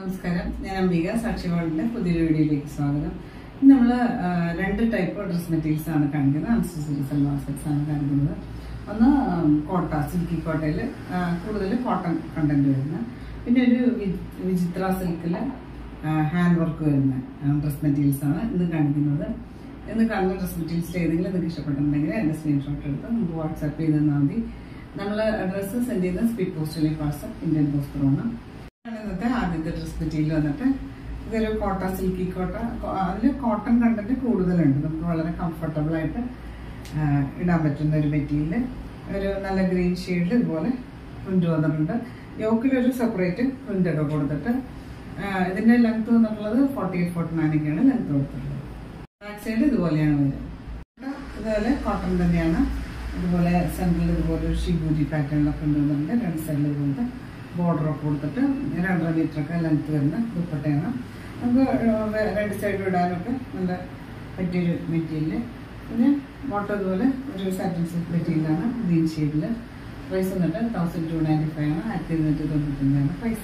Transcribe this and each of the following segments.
നമസ്കാരം ഞാൻ അംബിക സാക്ഷി വേൾഡിന്റെ പുതിയൊരു വീഡിയോയിലേക്ക് സ്വാഗതം ഇന്ന് നമ്മൾ രണ്ട് ടൈപ്പ് ഡ്രസ് മെറ്റീരിയൽസ് ആണ് കാണിക്കുന്നത് അൺസ്റ്റിച്ച് സൽവാർ സെറ്റ്സ് ആണ് കാണിക്കുന്നത് ഒന്ന് ഉം, കോട്ട സിൽക്കി കോട്ടയിൽ കൂടുതൽ കോട്ടൺ കണ്ടന്റ് വരുന്ന പിന്നെ ഒരു വി- വിചിത്ര സിൽക്കിൽ ഹാൻഡ് വർക്ക് വരുന്ന ഡ്രസ് മെറ്റീരിയൽസ് ആണ് ഇന്ന് കാണിക്കുന്നത് ഇന്ന് കാണുന്ന ഡ്രസ് മെറ്റീരിയൽസ് ഏതെങ്കിലും നിങ്ങൾക്ക് ഇഷ്ടപ്പെട്ടിട്ടുണ്ടെങ്കിൽ എൻ്റെ സ്ക്രീൻഷോട്ട് എടുത്ത് നമുക്ക് വാട്സാപ്പ് ചെയ്ത് തന്നാൽ മതി നമ്മൾ ഡ്രസ്സ് സെൻഡ് ചെയ്യുന്ന സ്പീഡ് പോസ്റ്റിലേക്ക് വാട്സാപ്പ് ഇന്ത്യൻ പോസ്റ്ററാണ് ആണ് ഇന്നത്തെ ആദ്യത്തെ ഡ്രസ് മെറ്റീരിയൽ വന്നിട്ട് ഇതൊരു കോട്ട സിൽക്കി കോട്ട അതിൽ കോട്ടൺ കണ്ടന്റ് കൂടുതലുണ്ട് നമുക്ക് വളരെ കംഫർട്ടബിൾ ആയിട്ട് ആ, ഇടാൻ പറ്റുന്ന ഒരു മെറ്റീരിയൽ ഒരു നല്ല ഗ്രീൻ ഷെയ്ഡിൽ ഇതുപോലെ പ്രിന്റ് വന്നിട്ടുണ്ട് യോക്കിലൊരു സെപ്പറേറ്റ് പ്രിന്റ് ഒക്കെ കൊടുത്തിട്ട് ആ, ഇതിന്റെ ലെങ്ത് വന്നിട്ടുള്ളത് ഫോർട്ടി എയ്റ്റ് ഫോർട്ടി നയൻ ഒക്കെയാണ് ലെങ്ത് കൊടുത്തിട്ടുള്ളത് ബാക്ക് സൈഡ് ഇതുപോലെയാണ് വരുന്നത് ഇതുപോലെ കോട്ടൺ തന്നെയാണ് ഇതുപോലെ സെൻട്രൽ ഇതുപോലെ ഒരു ഷിബൂരി പാറ്റേണിലൊക്കെ കൊണ്ടുവന്നിട്ടുണ്ട് രണ്ട് സൈഡിൽ ഇതുപോലത്തെ ബോർഡർ ഒക്കെ കൊടുത്തിട്ട് രണ്ടര മീറ്റർ ഒക്കെ ലെങ്ത് വരുന്ന ദുപ്പട്ടയാണ് നമുക്ക് വേ- രണ്ട് സൈഡിൽ ഇടാനൊക്കെ നല്ല പറ്റിയൊരു മെറ്റീരിയൽ പിന്നെ ബോട്ടം ഇതുപോലെ ഒരു സാറ്റിൻ സിൽക്ക് മെറ്റീരിയലാണ് ഗ്രീൻ ഷെയ്ഡിൽ പ്രൈസ് വന്നിട്ട് തൗസൻഡ് ടു നയൻറ്റി ഫൈവ് ആണ് ആയിരത്തി ഇരുന്നൂറ്റി തൊണ്ണൂറ്റഞ്ചാണ് പ്രൈസ്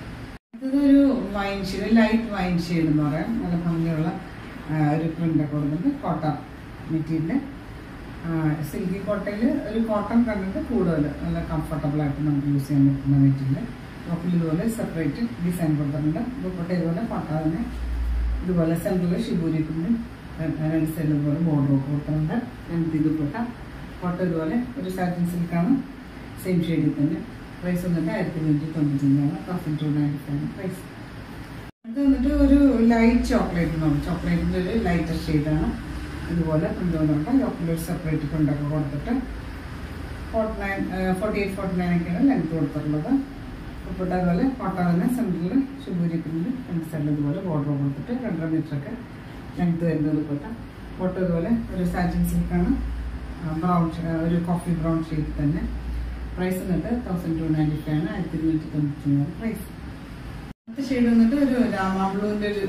ഇതൊരു wine shade light wine shade എന്ന് പറയാം നല്ല ഭംഗിയുള്ള ആ, ഒരു പ്രിന്റ് കൊടുക്കുന്നത് കോട്ട മെറ്റീരിയൽ സിൽക്കി കോട്ടയിൽ ഒരു കോട്ടൺ കണ്ടിട്ട് കൂടുതൽ നല്ല കംഫർട്ടബിൾ ആയിട്ട് നമുക്ക് യൂസ് ചെയ്യാൻ പറ്റുന്ന മെറ്റീരിയൽ ടോപ്പിൽ ഇതുപോലെ സെപ്പറേറ്റ് ഡിസൈൻ കൊടുത്തിട്ടുണ്ട് ദുപ്പട്ട ഇതുപോലെ കോട്ട തന്നെ ഇതുപോലെ സെൻട്രൽ ഷിബൂരി പ്രിന്റ് രണ്ട് സൈഡിൽ ഇതുപോലെ ബോർഡർ ഒക്കെ കൊടുത്തിട്ടുണ്ട് ലെങ്ത് ദുപ്പട്ട കോട്ട ഇതുപോലെ ഒരു സാറ്റിൻ സിൽക്കാണ് സെയിം ഷെയ്ഡിൽ തന്നെ പ്രൈസ് വന്നിട്ട് ആയിരത്തി ഇരുന്നൂറ്റി തൊണ്ണൂറ്റഞ്ചാണ് thousand two ninety five price ഇത് വന്നിട്ട് ഒരു ലൈറ്റ് ചോക്ലേറ്റ് എന്ന് പറയും ചോക്ലേറ്റിന്റെ ഒരു ലൈറ്റർ ഷെയ്ഡാണ് ഇതുപോലെ കൊണ്ടുവന്നിട്ട് ചോക്ലേറ്റ് ഒരു സെപ്പറേറ്റ് കൊണ്ടൊക്കെ കൊടുത്തിട്ട് forty nine forty eight forty nine ഒക്കെയാണ് ലെങ്ത് കൊടുത്തിട്ടുള്ളത് ഉൾപ്പെട്ട അതുപോലെ കോട്ട തന്നെ സെൻറ്ററിൽ ശുഭൂരി പ്രിന്റ് രണ്ട് സൈഡിൽ ഇതുപോലെ ബോർഡർ കൊടുത്തിട്ട് രണ്ടര മീറ്റർ ഒക്കെ ലെങ്ത് വരുന്നത് ഉൾപ്പെട്ട ഫോട്ടോ ഇതുപോലെ ഒരു സാറ്റിൻ സിൽക്കാണ് ബ്രൗൺ ഒരു കോഫി ബ്രൗൺ ഷെയ്ഡ് തന്നെ പ്രൈസ് വന്നിട്ട് തൗസൻഡ് ടു നയൻറ്റി ഫൈവ് ആണ് ആയിരത്തി ഇരുന്നൂറ്റി തൊണ്ണൂറ്റി പ്രൈസ് അടുത്ത ഷെയ്ഡ് വന്നിട്ട് ഒരു രാമാ ബ്ലൂവിന്റെ ഒരു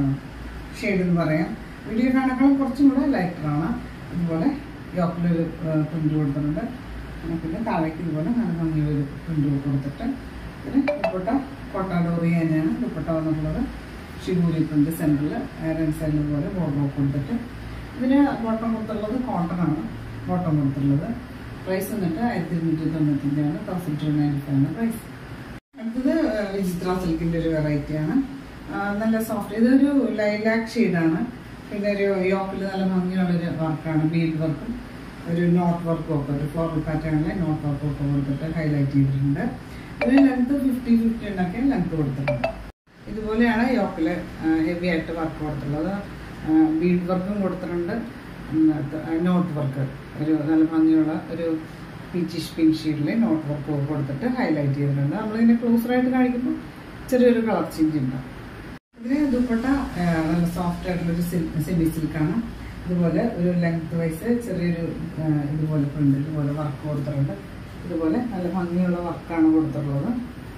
ഷെയ്ഡ് എന്ന് പറയാം വീഡിയോ കാണാൻ കുറച്ചും കൂടെ ലൈറ്ററാണ് അതുപോലെ യോക്കിലൊരു പ്രിന്റ് കൊടുത്തിട്ടുണ്ട് പിന്നെ പിന്നെ താഴേക്ക് ഇതുപോലെ നല്ല ഭംഗിയൊരു പ്രിന്റ് കൊടുത്തിട്ട് പിന്നെ ദുപ്പട്ട കോട്ട ഡോറി തന്നെയാണ് ദുപ്പട്ട വന്നിട്ടുള്ളത് ഷിബൂരി പ്രിന്റ് സെൻറ്ററിൽ രണ്ട് സൈഡിൽ പോലെ ബോർഡർ കൊടുത്തിട്ട് ഇതിന് ബോട്ടം കൊടുത്തുള്ളത് കോട്ടൺ ആണ് ബോട്ടം കൊടുത്തുള്ളത് പ്രൈസ് വന്നിട്ട് ആയിരത്തി ഇരുന്നൂറ്റി തൊണ്ണൂറ്റഞ്ചാണ് തൗസൻഡ് ടു നയൻറ്റി ഫൈവ് ആണ് പ്രൈസ് അടുത്തത് വിചിത്ര സിൽക്കിന്റെ ഒരു വെറൈറ്റി ആണ് ആ, നല്ല സോഫ്റ്റ് ഇതൊരു ലൈലാക്ക് ഷെയ്ഡാണ് പിന്നെ ഒരു യോക്കിൽ നല്ല ഭംഗിയുള്ള ഒരു വർക്കാണ് ബീഡ് വർക്കും ഒരു നോട്ട് വർക്കും ഒക്കെ ഒരു ഫ്ലോറൽ പാറ്റേണിലെ നോട്ട് വർക്കും ഒക്കെ കൊടുത്തിട്ട് ഹൈലൈറ്റ് ചെയ്തിട്ടുണ്ട് ഇതിന് ലെങ്ത് ഫിഫ്റ്റി ഫിഫ്റ്റി ഉണ്ടൊക്കെ ലെങ്ത് കൊടുത്തിട്ടുണ്ട് ഇതുപോലെയാണ് യോക്കിൽ ഹെവി ആയിട്ട് വർക്ക് കൊടുത്തിട്ടുള്ളത് ബീഡ് വർക്കും കൊടുത്തിട്ടുണ്ട് നോട്ട് വർക്ക് ഒരു നല്ല ഭംഗിയുള്ള ഒരു പീച്ചിഷ് പിങ്ക് ഷീഡിൽ നോട്ട് വർക്ക് കൊടുത്തിട്ട് ഹൈലൈറ്റ് ചെയ്തിട്ടുണ്ട് നമ്മളിതിനെ ക്ലോസറായിട്ട് കാണിക്കുമ്പോൾ ചെറിയൊരു കളർ ചേഞ്ച് ഉണ്ടാവും ഇതിന് ദുപ്പട്ട ആ, നല്ല സോഫ്റ്റ് ആയിട്ടുള്ളൊരു സെമി സിൽക്കാണ് ഇതുപോലെ ഒരു ലെങ്ത് വൈസ് ചെറിയൊരു ആ, ഇതുപോലെ പ്രിന്റ് ഇതുപോലെ വർക്ക് കൊടുത്തിട്ടുണ്ട് ഇതുപോലെ നല്ല ഭംഗിയുള്ള വർക്കാണ് കൊടുത്തിട്ടുള്ളത്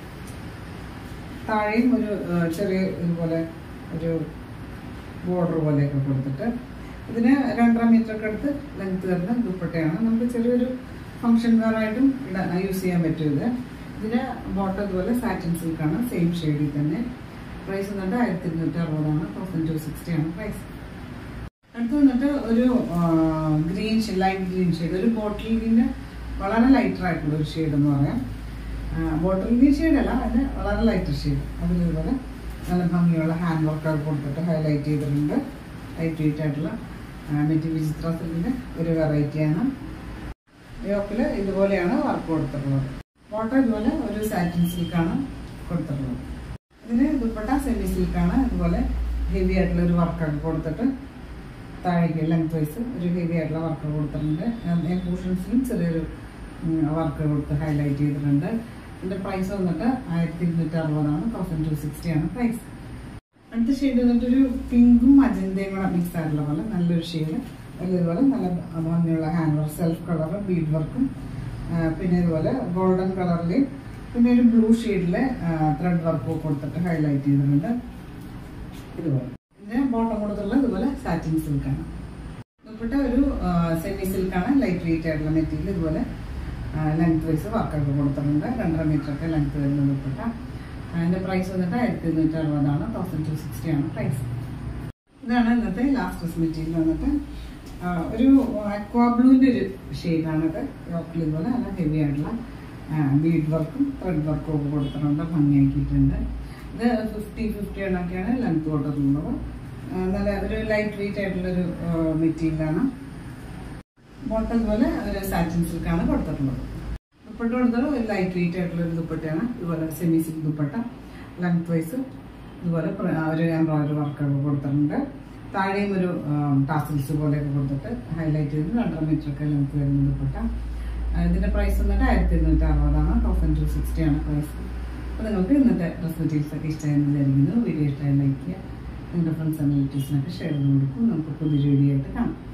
താഴെയും ഒരു ആ, ചെറിയ ഇതുപോലെ ഒരു ബോർഡർ പോലെയൊക്കെ കൊടുത്തിട്ട് ഇതിന് രണ്ടര മീറ്റർ ഒക്കെ എടുത്ത് ലെങ്ത് വരുന്ന ദുപ്പട്ടയാണ് നമുക്ക് ചെറിയൊരു ഫംഗ്ഷൻ വെയറായിട്ടും യൂസ് ചെയ്യാൻ പറ്റും ഇത് ഇതിന് ബോട്ടം ഇതുപോലെ സാറ്റിൻ സിൽക്കാണ് സെയിം ഷെയ്ഡിൽ തന്നെ പ്രൈസ് വന്നിട്ട് ആയിരത്തി ഇരുന്നൂറ്റി അറുപതാണ് തൗസൻഡ് ടു സിക്സ്റ്റി ആണ് പ്രൈസ് അടുത്ത് വന്നിട്ട് ഒരു ഗ്രീൻ ലൈറ്റ് ഗ്രീൻ ഷെയ്ഡ് ഒരു ബോട്ടിൽ ഗ്രീന് വളരെ ലൈറ്റർ ആയിട്ടുള്ള ഒരു ഷെയ്ഡ് എന്ന് പറയാം ബോട്ടിൽ ഗ്രീൻ ഷെയ്ഡ് അല്ല അതിന് വളരെ ലൈറ്റർ ഷെയ്ഡ് അതിലിതുപോലെ നല്ല ഭംഗിയുള്ള ഹാൻഡ് വർക്കൊക്കെ കൊടുത്തിട്ട് ഹൈലൈറ്റ് ചെയ്തിട്ടുണ്ട് ലൈറ്റ് വെയിറ്റ് ആയിട്ടുള്ള മെറ്റി വിചിത്ര സിൽക്കിന്റെ ഒരു വെറൈറ്റിയാണ് യോക്കിൽ ഇതുപോലെയാണ് വർക്ക് കൊടുത്തിട്ടുള്ളത് ബോട്ടം ഇതുപോലെ ഒരു സാറ്റിൻ സിൽക്കാണ് കൊടുത്തിട്ടുള്ളത് ഇതിന് ദുപ്പട്ട സെമി സിൽക്കാണ് ഇതുപോലെ ഹെവി ആയിട്ടുള്ള ഒരു വർക്കൊക്കെ കൊടുത്തിട്ട് താഴേക്ക് ലെങ്ത് വൈസ് ഒരു ഹെവി ആയിട്ടുള്ള വർക്ക് കൊടുത്തിട്ടുണ്ട് പോർഷൻസിലും ചെറിയൊരു വർക്ക് കൊടുത്ത് ഹൈലൈറ്റ് ചെയ്തിട്ടുണ്ട് ഇതിന്റെ പ്രൈസ് വന്നിട്ട് ആയിരത്തി ഇരുന്നൂറ്റി അറുപതാണ് തൗസൻഡ് ടു സിക്സ്റ്റി ആണ് പ്രൈസ് അടുത്ത ഷെയ്ഡ് വന്നിട്ട് ഒരു പിങ്കും മജന്തയും കൂടെ മിക്സ് ആയിട്ടുള്ള പോലെ നല്ലൊരു ഷെയ്ഡ് ഇതുപോലെ നല്ല ഭംഗിയുള്ള hand work self colour bead വർക്കും പിന്നെ ഇതുപോലെ ഗോൾഡൻ കളറിൽ പിന്നെ ഒരു ബ്ലൂ ഷെയ്ഡിലെ ത്രെഡ് വർക്കും കൊടുത്തിട്ട് ഹൈലൈറ്റ് ചെയ്തിട്ടുണ്ട് ഇതുപോലെ ഇതിന് ബോട്ടം കൊടുത്തുള്ള ഇതുപോലെ സാറ്റിൻ സിൽക്കാണ് ദുപ്പട്ട ഒരു സെമി സിൽക്കാണ് ലൈറ്റ് വെയിറ്റ് ആയിട്ടുള്ള മെറ്റീരിയൽ ഇതുപോലെ ലെങ്ത് വൈസ് വർക്കൊക്കെ കൊടുത്തിട്ടുണ്ട് രണ്ടര മീറ്റർ ഒക്കെ ലെങ്ത് വരുന്ന ദുപ്പട്ട അതിന്റെ പ്രൈസ് വന്നിട്ട് ആയിരത്തി ഇരുന്നൂറ്റി അറുപതാണ് തൗസൻഡ് ടു സിക്സ്റ്റി ആണ് പ്രൈസ് ഇതാണ് ഇന്നത്തെ ലാസ്റ്റ് ഡ്രസ് മെറ്റീരിയൽ വന്നിട്ട് ആ, ഒരു അക്വാ ബ്ലൂവിൻ്റെ ഒരു ഷെയ്ഡാണിത് യോക്കിൽ ഇതുപോലെ നല്ല ഹെവി ആയിട്ടുള്ള ബീഡ് വർക്കും ത്രെഡ് വർക്കും ഒക്കെ കൊടുത്തിട്ടുണ്ട് ഭംഗിയാക്കിയിട്ടുണ്ട് ഇത് ഫിഫ്റ്റി ഫിഫ്റ്റി കണക്കെയാണ് ലെങ്ത് കൊടുത്തിട്ടുള്ളത് ആ, നല്ല ഒരു ലൈറ്റ് വെയിറ്റ് ആയിട്ടുള്ളൊരു മെറ്റീരിയലാണ് ബോട്ടം പോലെ ഒരു സാറ്റിൻ സിൽക്കാണ് കൊടുത്തിട്ടുള്ളത് ദുപ്പട്ട കൊടുത്തത് ഒരു ലൈറ്റ് വെയിറ്റ് ആയിട്ടുള്ള ഒരു ദുപ്പട്ടയാണ് ഇതുപോലെ semi silk dupatta length wise ഇതുപോലെ പ്ര- ഒരു എംബ്രോയിഡറി വർക്കൊക്കെ കൊടുത്തിട്ടുണ്ട് താഴെയും ഒരു ടാസിൽസ് പോലെയൊക്കെ കൊടുത്തിട്ട് ഹൈലൈറ്റ് ചെയ്ത് രണ്ടര മീറ്റർ ഒക്കെ ലെങ്ത് വരുന്ന ദുപ്പട്ട ആ, ഇതിന്റെ പ്രൈസ് വന്നിട്ട് ആയിരത്തി ഇരുന്നൂറ്റി അറുപതാണ് തൗസൻഡ് ടു സിക്സ്റ്റി ആണ് പ്രൈസ് അപ്പോൾ നിങ്ങൾക്ക് ഇന്നത്തെ ഡ്രസ് മെറ്റീരിയൽസ് ഒക്കെ ഇഷ്ടമായെന്ന് വിചാരിക്കുന്നു വീഡിയോ ഇഷ്ടമായി ലൈക്ക് ചെയ്യുക നിങ്ങളുടെ ഫ്രണ്ട്സ് ആൻഡ് റിലേറ്റീവ്സിനൊക്കെ ഷെയർ ചെയ്ത് കൊടുക്കും നമുക്ക് പുതിയൊരു വീഡിയോ ആയിട്ട് കാണാം